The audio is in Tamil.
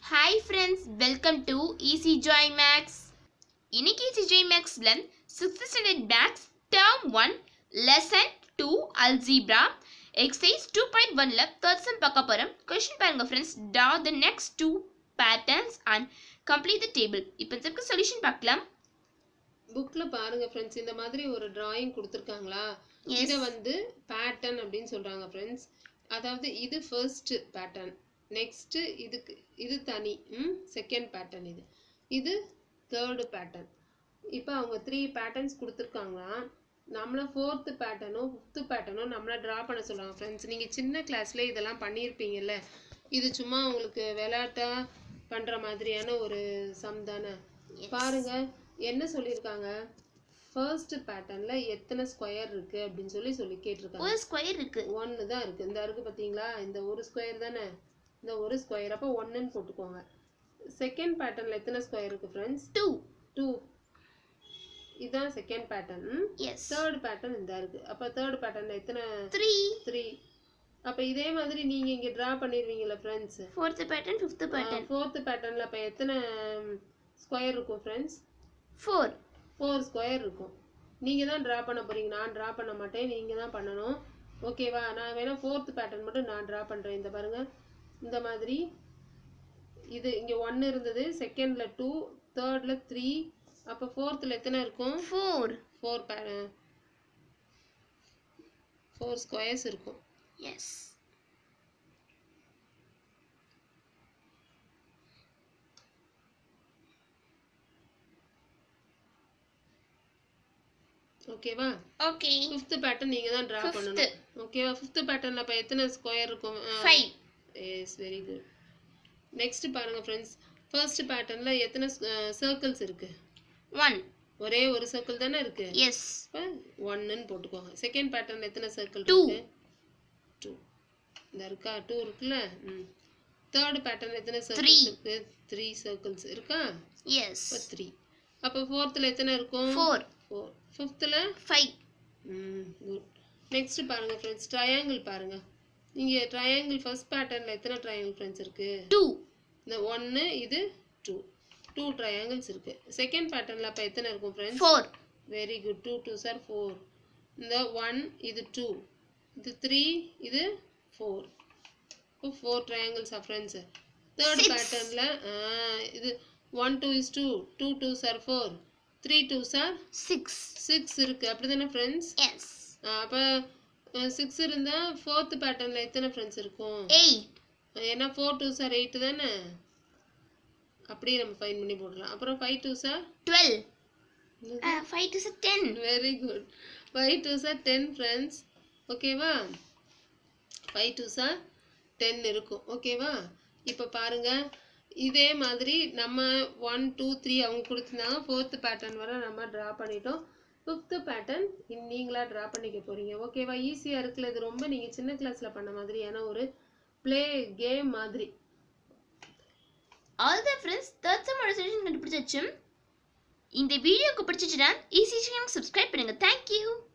Hi friends welcome to easy joy maths இன்னைக்கு ஈஸி ஜாய் மேக்ஸில் sixth standard maths term one lesson two algebra exercise two point ஒன்ல தேர்ட் சம் பார்க்க போகிறோம் கொஷின் பாருங்க friends draw the next two patterns and complete the table இப்போ இதுக்கு சொல்யூஷன் பார்க்கலாம் புக்ல பாருங்க ஃப்ரெண்ட்ஸ் இந்த மாதிரி ஒரு டிராயிங் கொடுத்துருக்காங்களா Yes. இதை வந்து பேட்டர்ன் அப்படின்னு சொல்றாங்க ஃப்ரெண்ட்ஸ் அதாவது இது ஃபர்ஸ்ட் பேட்டர்ன் நெக்ஸ்ட் இதுக்கு இது தனி ம் செகண்ட் பேட்டர்ன் இது இது தேர்டு பேட்டர்ன் இப்போ அவங்க த்ரீ பேட்டர்ன்ஸ் கொடுத்துருக்காங்களா நம்மள ஃபோர்த்து பேட்டர்னும் ஃபிஃப்த்து பேட்டர்னும் நம்மளை ட்ரா பண்ண சொல்லுவாங்க ஃப்ரெண்ட்ஸ் நீங்கள் சின்ன கிளாஸ்ல இதெல்லாம் பண்ணியிருப்பீங்கல்ல இது சும்மா உங்களுக்கு விளையாட்டா பண்ற மாதிரியான ஒரு சம் தானே பாருங்க என்ன சொல்லியிருக்காங்க ஃபர்ஸ்ட் பேட்டர்ன்ல எத்தனை ஸ்கொயர் இருக்கு அப்படின்னு சொல்லி சொல்லி கேட்டிருக்காங்க ஒரு ஸ்கொயர் இருக்கு ஒன்று தான் இருக்கு இந்த இருக்கு பார்த்தீங்களா இந்த ஒரு ஸ்கொயர் தானே இந்த ஒரு ஸ்கொயர் அப்போ ஒன்றுன்னு போட்டுக்கோங்க செகண்ட் பேட்டர்ன்ல எத்தனை ஸ்கொயர் இருக்கு ஃப்ரெண்ட்ஸ் டூ டூ இதுதான் second pattern yes third pattern இந்த இருக்கு அப்போ தேர்ட் பேட்டர்ன்ல எத்தனை த்ரீ த்ரீ அப்போ இதே மாதிரி நீங்க இங்க டிரா பண்ணிடுவீங்கல்ல friends fourth pattern fifth pattern fourth பேட்டர்ன்ல அப்போ எத்தனை ஸ்கொயர் இருக்கும் ஃப்ரெண்ட்ஸ் ஃபோர் ஃபோர் ஸ்கொயர் இருக்கும் நீங்கள் தான் ட்ரா பண்ண போறீங்க நான் ட்ரா பண்ண மாட்டேன் நீங்கள் தான் பண்ணணும் ஓகேவா நான் வேணா ஃபோர்த் பேட்டர்ன் மட்டும் நான் ட்ரா பண்ணுறேன் இந்த பாருங்க இந்த மாதிரி இது இங்கே ஒன்று இருந்தது செகண்டில் டூ தேர்டில் த்ரீ அப்போ ஃபோர்த்தில் எத்தனை இருக்கும் four four by four squares இருக்கும் எஸ் ஓகேவா ஓகே ஃபிஃப்த் பேட்டர்ன் நீங்கள் தான் ட்ரா Fifth. பண்ணணும் ஓகேவா ஃபிஃப்த் பேட்டர்னில் அப்போ எத்தனை ஸ்கொயர் இருக்கும் ஆ, five yes very good next பாருங்க ஃப்ரெண்ட்ஸ் ஃபர்ஸ்ட் பேட்டர்ன்ல எத்தனை சர்க்கிள்ஸ் இருக்கு ஒன் ஒரே ஒரு சர்க்கிள் தானே இருக்கு எஸ் இப்போ ஒன்னுன்னு போட்டுக்கோங்க செகண்ட் பேட்டர்ன்ல எத்தனை சர்க்கிள் Two. இருக்கு டூ இந்த இருக்கா டூ இருக்குல்ல ம் தேர்ட் பேட்டர்ன் எத்தனை Three. சர்க்கிள்ஸ் இருக்கு த்ரீ சர்க்கிள்ஸ் இருக்கா எஸ் இப்போ த்ரீ அப்போ ஃபோர்த்தில் எத்தனை இருக்கும் ஃபோர் ஃபோர் ஃபிஃப்த்தில் ஃபைவ் ம் குட் நெக்ஸ்ட் பாருங்க ஃப்ரெண்ட்ஸ் ட்ரையாங்கிள் பாருங்க இங்கே ட்ரையாங்கிள் ஃபர்ஸ்ட் பேட்டர்ன்ல எத்தனை ட்ரையாங்கிள் ஃப்ரெண்ட்ஸ் இருக்கு டூ இந்த ஒன்று இது டூ டூ ட்ரையாங்கிள்ஸ் இருக்கு செகண்ட் பேட்டர்னில் அப்போ எத்தனை இருக்கும் friends four very good two two சார் ஃபோர் இந்த ஒன் இது டூ இது த்ரீ இது ஃபோர் இப்போ ஃபோர் ட்ரையாங்கிள்ஸ் ஆ ஃப்ரெண்ட்ஸ் தேர்ட் Six. பேட்டர்னில் இது one two is two two two சார் ஃபோர் த்ரீ டூ சார் சிக்ஸ் சிக்ஸ் இருக்குது அப்படி தானே ஃப்ரெண்ட்ஸ் எஸ் அப்போ சிக்ஸ் இருந்தால் ஃபோர்த் பேட்டர்னில் எத்தனை ஃப்ரெண்ட்ஸ் இருக்கும் எயிட் ஏன்னா ஃபோர் டூ சார் எயிட் தானே அப்படியே நம்ம ஃபைன் பண்ணி போடலாம் அப்புறம் ஃபைவ் டூ சார் twelve five to ten very good five two சார் டென் ஃப்ரெண்ட்ஸ் ஓகேவா ஃபைவ் டூ சார் டென் இருக்கும் ஓகேவா இப்போ பாருங்க இதே மாதிரி நம்ம ஒன் டூ த்ரீ அவங்க கொடுத்துருந்தாங்க ஃபோர்த்து பேட்டர்ன் வரை நம்ம ட்ரா பண்ணிட்டோம் ஃபிஃப்த்து பேட்டர்ன் நீங்களா ட்ரா பண்ணிக்க போறீங்க ஓகேவா ஈஸியாக இருக்குல்ல இது ரொம்ப நீங்கள் சின்ன கிளாஸில் பண்ண மாதிரியான ஒரு ப்ளே கேம் மாதிரி ஆல் த ஃப்ரெண்ட்ஸ் தேர்ட் சம்மோட சொல்யூஷன் கண்டுபிடிச்சாச்சு இந்த வீடியோக்கு பிடிச்சிச்சுன்னா ஈஸி சப்ஸ்கிரைப் பண்ணுங்க தேங்க்யூ